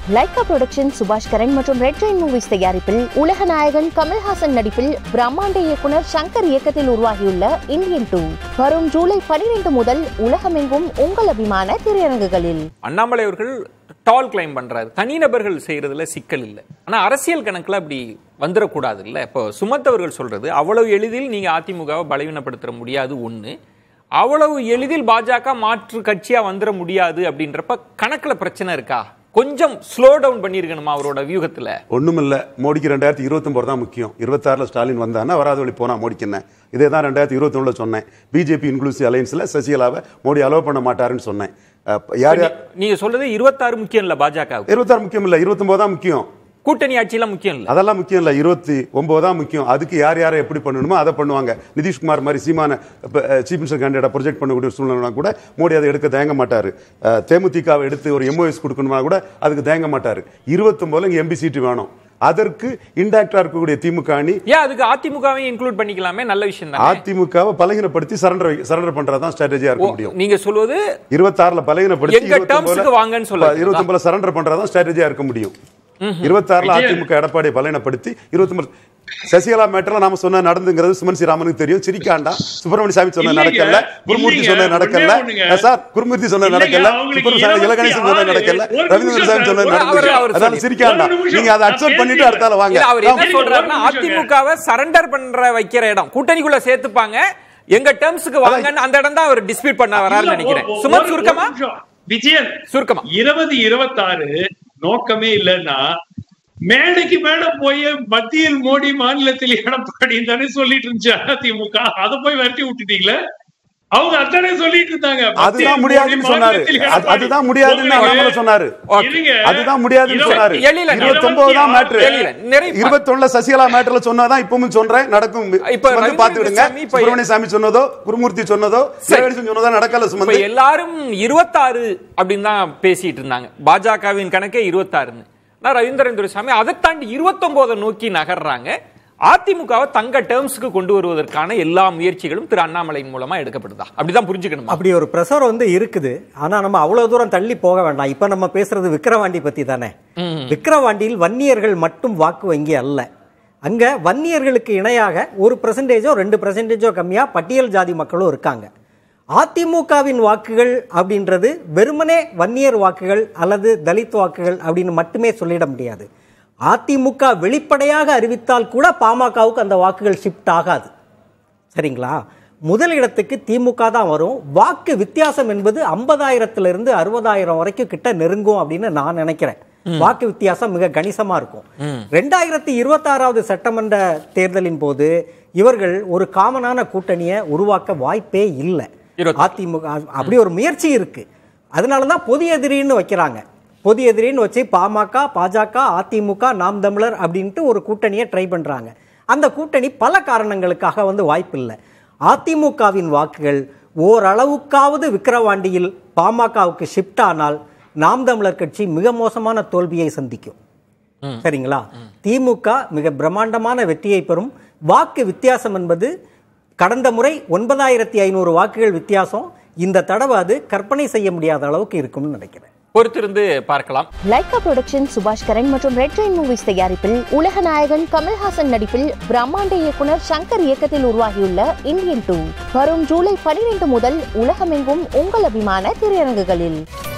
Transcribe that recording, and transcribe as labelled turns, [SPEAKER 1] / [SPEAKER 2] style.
[SPEAKER 1] Lyca production சுபாஷ் கரன் மற்றும் red Jain movies தயாரிப்பில் உலக நாயகன் கமல்ஹாசன் நடிப்பில் பிரம்மாண்ட இயக்குனர் சங்கர் இயக்கத்தில் உருவாகியுள்ள இந்தியன் டூ வரும் ஜூலை பனிரெண்டு முதல் உலகமெங்கும் உங்கள் அபிமான திரையரங்குகளில்
[SPEAKER 2] அண்ணாமலை அவர்கள் டால் கிளைம் பண்றாரு தனிநபர்கள் செய்யறதுல சிக்கல் இல்லை ஆனா அரசியல் கணக்குல அப்படி வந்துடக்கூடாது இல்ல இப்போ சுமத் அவர்கள் சொல்றது அவ்வளவு எளிதில் நீங்க அதிமுகவை பலவீனப்படுத்த முடியாது ஒண்ணு அவ்வளவு எளிதில் பாஜக மாற்று கட்சியா வந்துட முடியாது அப்படின்றப்ப கணக்குல பிரச்சனை இருக்கா கொஞ்சம் ஸ்லோ டவுன் பண்ணிருக்கணுமா அவரோட வியூகத்துல
[SPEAKER 3] ஒண்ணுமில்ல மோடிக்கு ரெண்டாயிரத்தி இருபத்தொம்பது தான் முக்கியம் இருபத்தாறுல ஸ்டாலின் வந்தானா வராத வழி போனா மோடிக்கு என்ன இதே தான் ரெண்டாயிரத்தி இருபத்தொன்னுல சொன்னேன் பிஜேபி இன்க்ளூசிவ் அலையன்ஸ்ல சசிகலாவை மோடி அலோவ் பண்ண மாட்டாருன்னு சொன்னேன் அஹ், யார் யார்
[SPEAKER 2] நீங்க சொல்றது இருபத்தாறு முக்கியம் இல்ல பாஜக
[SPEAKER 3] இருபத்தாறு முக்கியம் இல்ல இருபத்தொன்பது தான் முக்கியம்
[SPEAKER 2] கூட்டணி ஆட்சியெல்லாம் முக்கியம் இல்ல
[SPEAKER 3] அதெல்லாம் முக்கியம் இல்ல இருபத்தி ஒன்பது தான் முக்கியம் அதுக்கு யார் யாரை எப்படி பண்ணணுமோ அதை பண்ணுவாங்க நிதிஷ்குமார் மாதிரி சீமான சீஃப் மினிஸ்டர் கேண்டிடேட்டை ப்ரொஜெக்ட் பண்ணக்கூடிய ஒரு சூழ்நிலை கூட மோடி அதை எடுக்க தயங்க மாட்டாரு அஹ், தேமுதிகவை எடுத்து ஒரு எம்ஓஎஸ் கொடுக்கணுமா கூட அதுக்கு தயங்க மாட்டாரு இருபத்தொன்பதுல இங்க எம்பி சீட்டு வேணும் அதற்கு இன்டாக்டா இருக்கக்கூடிய திமுக அணி
[SPEAKER 2] ஏன் அதுக்கு அதிமுகவையும் இன்க்ளூட் பண்ணிக்கலாமே நல்ல விஷயம் தான்
[SPEAKER 3] அதிமுகவை பலகீனப்படுத்தி சரண்டர் சரண்டர் பண்றதுதான் ஸ்ட்ராட்டஜியா இருக்க முடியும்
[SPEAKER 2] நீங்க சொல்வது
[SPEAKER 3] இருபத்தாறுல பலகீனப்படுத்தி
[SPEAKER 2] எங்க termsக்கு வாங்கன்னு சொல்ல வரீங்களா?
[SPEAKER 3] இருபத்தொன்பதுல சரண்டர் பண்றதுதான் ஸ்ட்ராட்டஜியா இருக்க முடியும் இருபத்தாறுல அதிமுக எடப்பாடியை பலகீனப்படுத்தி இருபத்தொன்பது சசிகலா மேட்டர்ல நாம சொன்ன நடந்துங்கிறது சுமன் ஸ்ரீராமனுக்கு தெரியும் சிரிக்காண்டா சுப்பிரமணிய சாமி சொன்ன
[SPEAKER 4] இல்லைங்க,
[SPEAKER 3] நடக்கல குருமூர்த்தி
[SPEAKER 4] இல்லைங்க,
[SPEAKER 3] சொன்ன நடக்கல
[SPEAKER 4] ஒண்ணே ஒண்ணுங்க.
[SPEAKER 3] சார் குருமூர்த்தி சொன்ன
[SPEAKER 4] இல்லைங்க,
[SPEAKER 3] நடக்கல
[SPEAKER 4] அவங்களுக்கு
[SPEAKER 3] சுப்பிரமணிய இலகணேசன் சொன்ன
[SPEAKER 4] 26
[SPEAKER 3] நடக்கல
[SPEAKER 4] ஒரு
[SPEAKER 3] ரவீந்திர
[SPEAKER 4] நிமிஷம்
[SPEAKER 3] சாமி சொன்ன
[SPEAKER 4] சார்,
[SPEAKER 3] நடக்கல
[SPEAKER 2] அவர் அவர்
[SPEAKER 3] அதனால
[SPEAKER 2] சொல்லி-
[SPEAKER 3] சிரிக்காண்டா
[SPEAKER 4] ஒரு நிமிஷம்,
[SPEAKER 3] நீங்க அதை
[SPEAKER 4] நான்
[SPEAKER 3] அக்செப்ட் பண்ணிட்டு
[SPEAKER 4] பேசுறேன்.
[SPEAKER 3] அடுத்தால வாங்க
[SPEAKER 2] இல்ல, அவர் என்ன
[SPEAKER 4] நான்
[SPEAKER 2] சொல்றாருன்னா
[SPEAKER 4] ஒரு நிமிஷம்
[SPEAKER 2] அதிமுகவை சரண்டர் பண்ற வைக்கிற இடம் கூட்டணிக்குள்ள சேர்த்துப்பாங்க எங்க டேர்ம்ஸ்க்கு வாங்கன்னு அந்த இடம் தான் அவர் டிஸ்பியூட் பண்ண வராருன்னு
[SPEAKER 4] இல்ல,
[SPEAKER 2] நினைக்கிறேன்
[SPEAKER 4] ஒரு-
[SPEAKER 2] சுமத்
[SPEAKER 4] ஒரு
[SPEAKER 2] சுருக்கமா
[SPEAKER 4] நிமிஷம். விஜயன்
[SPEAKER 2] சுருக்கமா
[SPEAKER 4] இருபது இருபத்தாறு நோக்கமே இல்லைன்னா மேடைக்கு மேல போய் மத்தியில் மோடி மாநிலத்தில் எடப்பாடி தானே சொல்லிட்டு இருந்துச்சு அதிமுக அதை போய் விரட்டி விட்டுட்டீங்களே அவங்க அதானே சொல்லிட்டு இருந்தாங்க மத்தியில்
[SPEAKER 3] அதுதான்
[SPEAKER 4] மோடி,
[SPEAKER 3] முடியாதுன்னு சொன்னாரு
[SPEAKER 4] மாநிலத்தில்
[SPEAKER 3] அது-
[SPEAKER 4] எடப்பாடி.
[SPEAKER 3] அதுதான் முடியாதுன்னு
[SPEAKER 4] உங்களுக்கு-
[SPEAKER 3] அண்ணாமலை சொன்னாரு
[SPEAKER 2] Okay.
[SPEAKER 4] இருங்க.
[SPEAKER 3] அதுதான் முடியாதுன்னு
[SPEAKER 4] இருபது-
[SPEAKER 3] சொன்னாரு
[SPEAKER 2] எழில,
[SPEAKER 3] இருபத்தொன்பது தான் மேட்ரு
[SPEAKER 2] எழில, நிறைய-
[SPEAKER 3] இருபத்தொன்னுல சசிகலா மேட்டர்ல சொன்னதான் இப்பவும் சொல்றேன் நடக்கும்
[SPEAKER 2] இப்ப
[SPEAKER 3] வந்து
[SPEAKER 2] ரவீந்திர
[SPEAKER 3] பாத்துக்கிடுங்க
[SPEAKER 2] சாமி இப்ப-
[SPEAKER 3] சுப்பிரமணிய சாமி சொன்னதோ குருமூர்த்தி சொன்னதோ
[SPEAKER 2] சரி.
[SPEAKER 3] ஜெயலலிதா சொன்னதோ நடக்கல
[SPEAKER 2] இப்ப
[SPEAKER 3] சுமந்து
[SPEAKER 2] எல்லாரும் இருபத்தாறு அப்படின்னு தான் பேசிட்டு இருந்தாங்க பாஜகவின் கணக்கே இருபத்தாறுன்னு நான் ரவீந்திரன் துரைசாமி அதை தாண்டி இருபத்தொன்பதை நோக்கி நகர்றாங்க அதிமுகவை தங்க டேர்ம்ஸ்க்கு கொண்டு வருவதற்கான எல்லா முயற்சிகளும் திரு அண்ணாமலையின் மூலமா எடுக்கப்படுதா அப்படிதான் புரிஞ்சுக்கணுமா
[SPEAKER 5] அப்படி ஒரு ப்ரெஷர் வந்து இருக்குது ஆனா நம்ம அவ்வளவு தூரம் தள்ளி போக வேண்டாம் இப்ப நம்ம பேசுறது விக்கிரவாண்டி பத்தி தானே விக்கிரவாண்டியில் வன்னியர்கள் மட்டும் வாக்கு வங்கி அல்ல அங்க வன்னியர்களுக்கு இணையாக ஒரு பெர்சன்டேஜோ ரெண்டு பெர்சன்டேஜோ கம்மியா பட்டியல் ஜாதி மக்களும் இருக்காங்க அதிமுகவின் வாக்குகள் அப்படின்றது வெறுமனே வன்னியர் வாக்குகள் அல்லது தலித் வாக்குகள் அப்படின்னு மட்டுமே சொல்லிட முடியாது அதிமுக வெளிப்படையாக அறிவித்தால் கூட பாமகவுக்கு அந்த வாக்குகள் ஷிஃப்ட் ஆகாது சரிங்களா முதல் இடத்துக்கு திமுக தான் வரும் வாக்கு வித்தியாசம் என்பது ஐம்பதாயிரத்துல இருந்து அறுபதாயிரம் வரைக்கும் கிட்ட நெருங்கும் அப்படின்னு நான் நினைக்கிறேன் வாக்கு வித்தியாசம் மிக கணிசமா இருக்கும் ரெண்டாயிரத்தி இருபத்தாறாவது சட்டமன்ற தேர்தலின் போது இவர்கள் ஒரு காமனான கூட்டணியை உருவாக்க வாய்ப்பே இல்லை
[SPEAKER 2] இருபத்தி-
[SPEAKER 5] அதிமுக அப்படி ஒரு முயற்சி இருக்கு அதனால தான் பொது எதிரின்னு வைக்கிறாங்க பொது எதிரின்னு வச்சு பாமக பாஜக அதிமுக நாம் தமிழர் அப்படின்ட்டு ஒரு கூட்டணியை ட்ரை பண்றாங்க அந்த கூட்டணி பல காரணங்களுக்காக வந்து வாய்ப்பில்லை அதிமுகவின் வாக்குகள் ஓரளவுக்காவது விக்கிரவாண்டியில் பாமகவுக்கு ஷிஃப்ட் ஆனால் நாம் தமிழர் கட்சி மிக மோசமான தோல்வியை சந்திக்கும் சரிங்களா திமுக மிக பிரம்மாண்டமான வெற்றியை பெறும் வாக்கு வித்தியாசம் என்பது கடந்த முறை ஒன்பதாயிரத்தி ஐநூறு வாக்குகள் வித்தியாசம் இந்த தடவை அது கற்பனை செய்ய முடியாத அளவுக்கு இருக்கும்னு நினைக்கிறேன்
[SPEAKER 2] பொறுத்திருந்து பார்க்கலாம்
[SPEAKER 1] லைகா புரொடக்ஷன் சுபாஷ் கரன் மற்றும் ரெட் ஜெயின் மூவிஸ் தயாரிப்பில் உலக நாயகன் கமல்ஹாசன் நடிப்பில் பிரம்மாண்ட இயக்குனர் சங்கர் இயக்கத்தில் உருவாகியுள்ள இந்தியன் டூ வரும் ஜூலை பனிரெண்டு முதல் உலகமெங்கும் உங்கள் அபிமான திரையரங்குகளில்